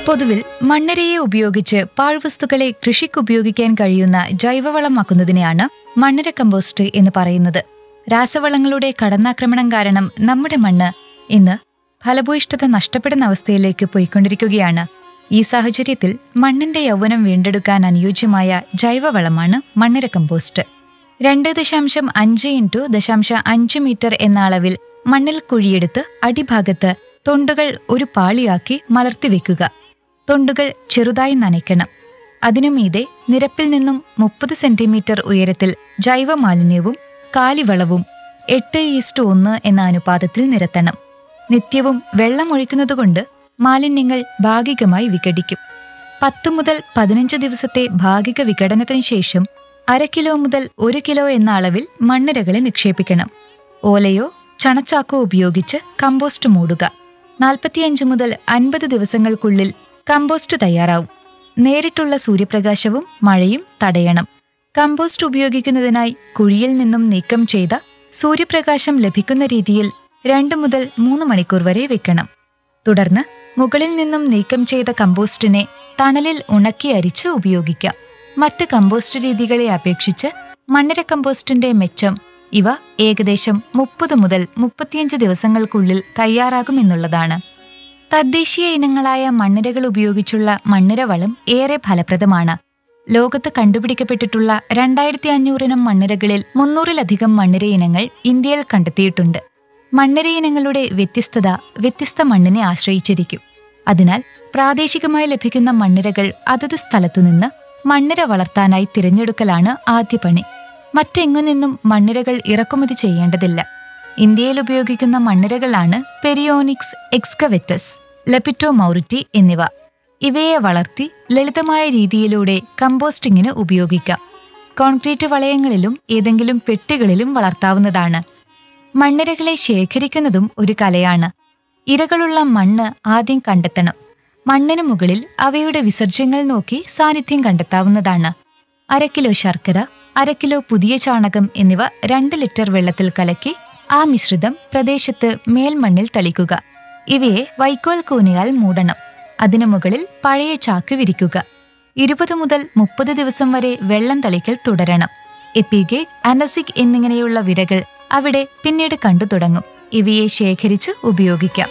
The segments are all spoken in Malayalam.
പൊതുവിൽ മണ്ണിരയെ ഉപയോഗിച്ച് പാഴ്വസ്തുക്കളെ കൃഷിക്ക് ഉപയോഗിക്കാൻ കഴിയുന്ന ജൈവവളമാക്കുന്നതിനെയാണ് മണ്ണിര കമ്പോസ്റ്റ് എന്ന് പറയുന്നത് രാസവളങ്ങളുടെ കടന്നാക്രമണം കാരണം നമ്മുടെ മണ്ണ് ഇന്ന് ഫലഭൂയിഷ്ഠത നഷ്ടപ്പെടുന്ന അവസ്ഥയിലേക്ക് പോയിക്കൊണ്ടിരിക്കുകയാണ് ഈ സാഹചര്യത്തിൽ മണ്ണിന്റെ യൗവനം വീണ്ടെടുക്കാൻ അനുയോജ്യമായ ജൈവവളമാണ് മണ്ണിര കമ്പോസ്റ്റ് രണ്ട് ദശാംശം അഞ്ച് ഇൻറ്റു ദശാംശ അഞ്ച് മീറ്റർ എന്ന അളവിൽ മണ്ണിൽ കുഴിയെടുത്ത് അടിഭാഗത്ത് തൊണ്ടുകൾ ഒരു പാളിയാക്കി മലർത്തി വെക്കുക തൊണ്ടുകൾ ചെറുതായി നനയ്ക്കണം അതിനുമീതെ നിരപ്പിൽ നിന്നും മുപ്പത് സെന്റിമീറ്റർ ഉയരത്തിൽ ജൈവമാലിന്യവും കാലിവളവും എട്ട് ഈസ്റ്റ് ഒന്ന് എന്ന അനുപാതത്തിൽ നിരത്തണം നിത്യവും വെള്ളമൊഴിക്കുന്നതുകൊണ്ട് മാലിന്യങ്ങൾ ഭാഗികമായി വിഘടിക്കും പത്ത് മുതൽ പതിനഞ്ച് ദിവസത്തെ ഭാഗിക വിഘടനത്തിന് ശേഷം അര കിലോ മുതൽ ഒരു കിലോ എന്ന അളവിൽ മണ്ണിരകളെ നിക്ഷേപിക്കണം ഓലയോ ചണച്ചാക്കോ ഉപയോഗിച്ച് കമ്പോസ്റ്റ് മൂടുക നാൽപ്പത്തിയഞ്ച് മുതൽ അൻപത് ദിവസങ്ങൾക്കുള്ളിൽ കമ്പോസ്റ്റ് തയ്യാറാവും നേരിട്ടുള്ള സൂര്യപ്രകാശവും മഴയും തടയണം കമ്പോസ്റ്റ് ഉപയോഗിക്കുന്നതിനായി കുഴിയിൽ നിന്നും നീക്കം ചെയ്ത സൂര്യപ്രകാശം ലഭിക്കുന്ന രീതിയിൽ രണ്ട് മുതൽ മൂന്ന് മണിക്കൂർ വരെ വെക്കണം തുടർന്ന് മുകളിൽ നിന്നും നീക്കം ചെയ്ത കമ്പോസ്റ്റിനെ തണലിൽ ഉണക്കി അരിച്ച് ഉപയോഗിക്കാം മറ്റ് കമ്പോസ്റ്റ് രീതികളെ അപേക്ഷിച്ച് മണ്ണിര കമ്പോസ്റ്റിന്റെ മെച്ചം ഇവ ഏകദേശം മുപ്പത് മുതൽ മുപ്പത്തിയഞ്ച് ദിവസങ്ങൾക്കുള്ളിൽ തയ്യാറാകുമെന്നുള്ളതാണ് തദ്ദേശീയ ഇനങ്ങളായ മണ്ണിരകൾ ഉപയോഗിച്ചുള്ള മണ്ണിരവളം ഏറെ ഫലപ്രദമാണ് ലോകത്ത് കണ്ടുപിടിക്കപ്പെട്ടിട്ടുള്ള രണ്ടായിരത്തി അഞ്ഞൂറിനം മണ്ണിരകളിൽ മുന്നൂറിലധികം മണ്ണിര ഇനങ്ങൾ ഇന്ത്യയിൽ കണ്ടെത്തിയിട്ടുണ്ട് മണ്ണിര ഇനങ്ങളുടെ വ്യത്യസ്തത വ്യത്യസ്ത മണ്ണിനെ ആശ്രയിച്ചിരിക്കും അതിനാൽ പ്രാദേശികമായി ലഭിക്കുന്ന മണ്ണിരകൾ അതത് സ്ഥലത്തുനിന്ന് മണ്ണിര വളർത്താനായി തിരഞ്ഞെടുക്കലാണ് ആദ്യ പണി മറ്റെങ്ങു നിന്നും മണ്ണിരകൾ ഇറക്കുമതി ചെയ്യേണ്ടതില്ല ഇന്ത്യയിൽ ഉപയോഗിക്കുന്ന മണ്ണിരകളാണ് പെരിയോണിക്സ് എക്സ്കവെറ്റസ് ലെപ്പിറ്റോ മൗറിറ്റി എന്നിവ ഇവയെ വളർത്തി ലളിതമായ രീതിയിലൂടെ കമ്പോസ്റ്റിങ്ങിന് ഉപയോഗിക്കാം കോൺക്രീറ്റ് വളയങ്ങളിലും ഏതെങ്കിലും പെട്ടികളിലും വളർത്താവുന്നതാണ് മണ്ണിരകളെ ശേഖരിക്കുന്നതും ഒരു കലയാണ് ഇരകളുള്ള മണ്ണ് ആദ്യം കണ്ടെത്തണം മണ്ണിന് മുകളിൽ അവയുടെ വിസർജ്യങ്ങൾ നോക്കി സാന്നിധ്യം കണ്ടെത്താവുന്നതാണ് അര കിലോ ശർക്കര അര കിലോ പുതിയ ചാണകം എന്നിവ രണ്ട് ലിറ്റർ വെള്ളത്തിൽ കലക്കി ആ മിശ്രിതം പ്രദേശത്ത് മേൽമണ്ണിൽ തളിക്കുക ഇവയെ വൈക്കോൽ കൂനിയാൽ മൂടണം അതിനു മുകളിൽ പഴയ ചാക്ക് വിരിക്കുക ഇരുപത് മുതൽ മുപ്പത് ദിവസം വരെ വെള്ളം തളിക്കൽ തുടരണം എപ്പിഗെ അനസിക് എന്നിങ്ങനെയുള്ള വിരകൾ അവിടെ പിന്നീട് കണ്ടു തുടങ്ങും ഇവയെ ശേഖരിച്ച് ഉപയോഗിക്കാം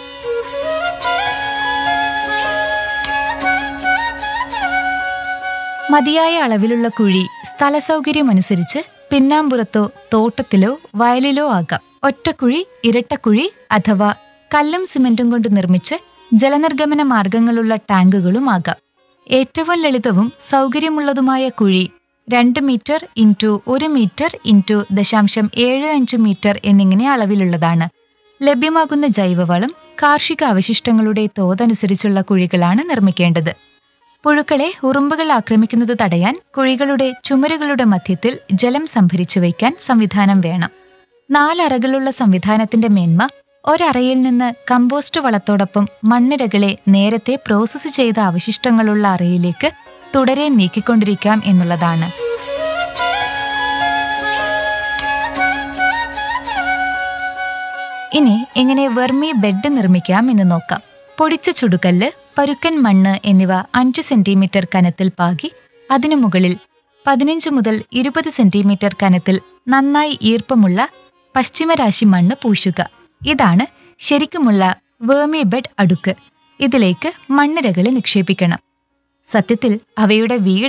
മതിയായ അളവിലുള്ള കുഴി സ്ഥലസൗകര്യമനുസരിച്ച് പിന്നാമ്പുറത്തോ തോട്ടത്തിലോ വയലിലോ ആകാം ഒറ്റക്കുഴി ഇരട്ടക്കുഴി അഥവാ കല്ലും സിമന്റും കൊണ്ട് നിർമ്മിച്ച് ജലനിർഗമന മാർഗങ്ങളുള്ള ടാങ്കുകളും ആകാം ഏറ്റവും ലളിതവും സൗകര്യമുള്ളതുമായ കുഴി രണ്ട് മീറ്റർ ഇൻറ്റു ഒരു മീറ്റർ ഇൻറ്റു ദശാംശം ഏഴ് അഞ്ച് മീറ്റർ എന്നിങ്ങനെ അളവിലുള്ളതാണ് ലഭ്യമാകുന്ന ജൈവവളം കാർഷിക അവശിഷ്ടങ്ങളുടെ തോതനുസരിച്ചുള്ള കുഴികളാണ് നിർമ്മിക്കേണ്ടത് പുഴുക്കളെ ഉറുമ്പുകൾ ആക്രമിക്കുന്നത് തടയാൻ കുഴികളുടെ ചുമരുകളുടെ മധ്യത്തിൽ ജലം സംഭരിച്ചു വയ്ക്കാൻ സംവിധാനം വേണം നാലറകളുള്ള സംവിധാനത്തിന്റെ മേന്മ ഒരറയിൽ നിന്ന് കമ്പോസ്റ്റ് വളത്തോടൊപ്പം മണ്ണിരകളെ നേരത്തെ പ്രോസസ്സ് ചെയ്ത അവശിഷ്ടങ്ങളുള്ള അറയിലേക്ക് തുടരെ നീക്കിക്കൊണ്ടിരിക്കാം എന്നുള്ളതാണ് ഇനി എങ്ങനെ വെർമി ബെഡ് നിർമ്മിക്കാം എന്ന് നോക്കാം പൊടിച്ച ചുടുകല്ല് പരുക്കൻ മണ്ണ് എന്നിവ അഞ്ച് സെന്റിമീറ്റർ കനത്തിൽ പാകി അതിനു മുകളിൽ പതിനഞ്ച് മുതൽ ഇരുപത് സെന്റിമീറ്റർ കനത്തിൽ നന്നായി ഈർപ്പമുള്ള പശ്ചിമരാശി മണ്ണ് പൂശുക ഇതാണ് ശരിക്കുമുള്ള വേമി ബെഡ് അടുക്ക് ഇതിലേക്ക് മണ്ണിരകളെ നിക്ഷേപിക്കണം സത്യത്തിൽ അവയുടെ വീട്